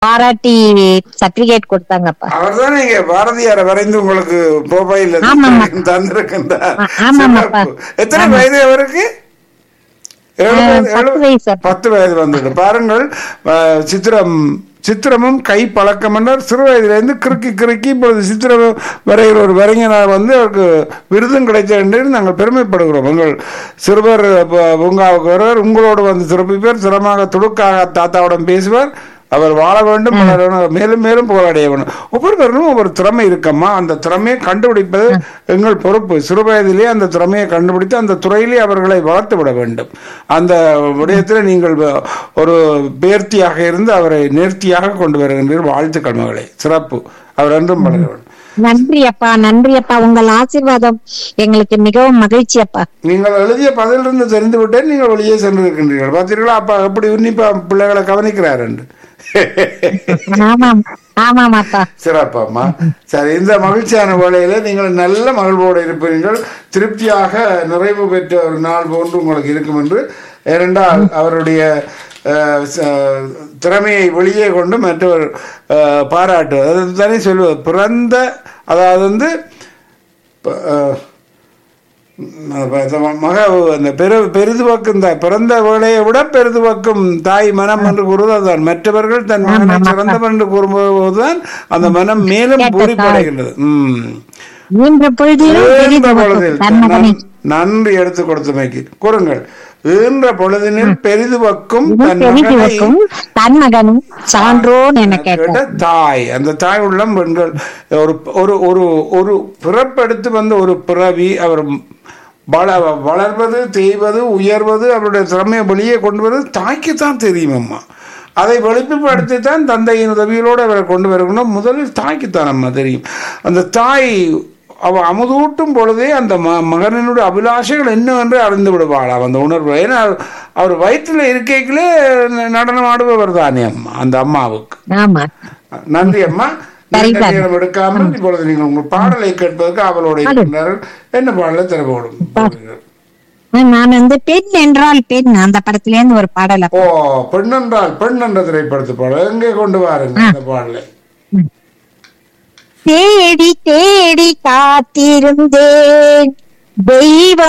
பாராட்டி சர்டிபிகேட் கொடுத்தாங்கப்பா அவர் தான் நீங்க பாரதியாரை வரைந்து உங்களுக்கு ப்ரொஃபைல் ஆமாம்மா. தந்திருக்கின்றார் ஆ- ஆமாம்மாப்பா. சிறப்பு. எத்தனை வயது அவருக்கு ஏழு ஆ, வயது- பத்து ஏழு- வயசு அப்பா. பத்து வயது வந்தது பாருங்கள் ஆ, சித்திரம் சித்திரமும் கை பழக்கம் என்றால் சிறு வயதிலிருந்து கிறுக்கி கிறுக்கி இப்பொழுது சித்திரம் வரைகிற ஒரு வரைஞனார் வந்து அவருக்கு விருதும் கிடைத்த என்று நாங்கள் பெருமைப்படுகிறோம் உங்கள் சிறுவர் ப- பூங்காவுக்கு வருவார் உங்களோடு வந்து சிறப்பிப்பார் சிரமமாக துடுக்காக தாத்தாவுடன் பேசுவார் அவர் வாழ வேண்டும் வளர வேண்டும், மேலும் மேலும் புகழடைய வேண்டும் ஒவ்வொருவரும் ஒவ்வொரு திறமை இருக்கம்மா அந்த திறமையை கண்டுபிடிப்பது எங்கள் பொறுப்பு சிறு வயதிலே அந்த திறமையை கண்டுபிடித்து அந்த துறையிலே அவர்களை வளர்த்து விட வேண்டும் அந்த விடயத்தில் நீங்கள் வ- ஒரு பேர்த்தியாக இருந்து அவரை நேர்த்தியாக கொண்டு வருகின்றீர்கள் வாழ்த்துக்கள் மகளே சிறப்பு அவர் என்றும் வளர வேண்டும் நன்றி அப்பா நன்றி அப்பா உங்கள் ஆசீர்வாதம் எங்களுக்கு மிகவும் மகிழ்ச்சி அப்பா நீங்கள் எழுதிய பதிலிருந்து தெரிந்து விட்டேன் நீங்கள் வெளியே சென்றிருக்கின்றீர்கள் பார்த்தீர்களா அப்பா எப்படி உன்னிப்பா பிள்ளைகளை கவனிக்கிறார் என்று ஆமாம் ஆமாம் அப்பா சிறப்பம்மா சரி இந்த மகிழ்ச்சியான வேளையில நீங்கள் நல்ல மகிழ்வோடு இருப்பீர்கள் திருப்தியாக நிறைவு பெற்ற ஒரு நாள் போன்று உங்களுக்கு இருக்கும் என்று ஏனென்றால் அவருடைய அஹ், ச- திறமையை வெளியே கொண்டு மற்றவர் அஹ், பாராட்டுவது அது தானே சொல்லுவது பிறந்த அதாவது வந்து ப- அஹ், மக அந்த பெரு பெரிதுவக்கும் தாய் பிறந்த வேலையை விட பெரிதுவக்கும் தாய் மனம் என்று கூறுவதுதான் மற்றவர்கள் தன் மகனை சிறந்தவன் என்று கூறும்போதுதான் அந்த மனம் மேலும் பூரிப்படைகின்றது உம் ஈன்ற பொழுதிலும் ஈன்ற பெரிது பொழுதில் தன் மகனை நன்- நன்றி எடுத்து கொடுத்தமைக்கு கூறுங்கள் ஈன்ற பொழுதினில் பெரிதுவக்கும் தன் மகனை பெரிதுவக்கும் தன் மகனும் சான்றோன் என கேட்டார் கேட்ட தாய் அந்த தாய் உள்ளம் பெண்கள் ஒரு ஒரு ஒரு ஒரு பிறப்பெடுத்து வந்த ஒரு பிறவி அவர் வள வளர்வது தேய்வது உயர்வது அவருடைய திறமையை வெளியே கொண்டு வருவது தாய்க்கு தான் தெரியும் அம்மா அதை வெளிப்படுத்தி தான் தந்தையின் உதவியோடு அவரை கொண்டு வரணும் முதலில் தாய்க்குத்தான் அம்மா தெரியும் அந்த தாய் அவ அமுதூட்டும் பொழுதே அந்த ம மகனினுடைய அபிலாஷைகள் என்னவென்று அறிந்து விடுவாளாம் அந்த உணர்வு ஏன்னா அவர் வயிற்றில் இருக்கைகளே நடனம் ஆடுபவர் தானே அம்மா அந்த அம்மாவுக்கு ஆமா நன்றி அம்மா சரி, நீண்ட சார். நேரம் எடுக்காமல் இப்பொழுது நீங்கள் உங்கள் பாடலை கேட்பதற்கு அவளோட இருக்கின்றார்கள் என்ன பாடலை திறப்போடும் நான் வந்து பெண் என்றால் பெண் அந்த படத்துல இருந்து ஒரு பாடல ஓ பெண் என்றால் பெண் என்ற திரைப்படத்து பாடல் எங்கே கொண்டு வாருங்க அந்த பாடலை தேடி தேடி காத்திருந்தேன் தெய்வம்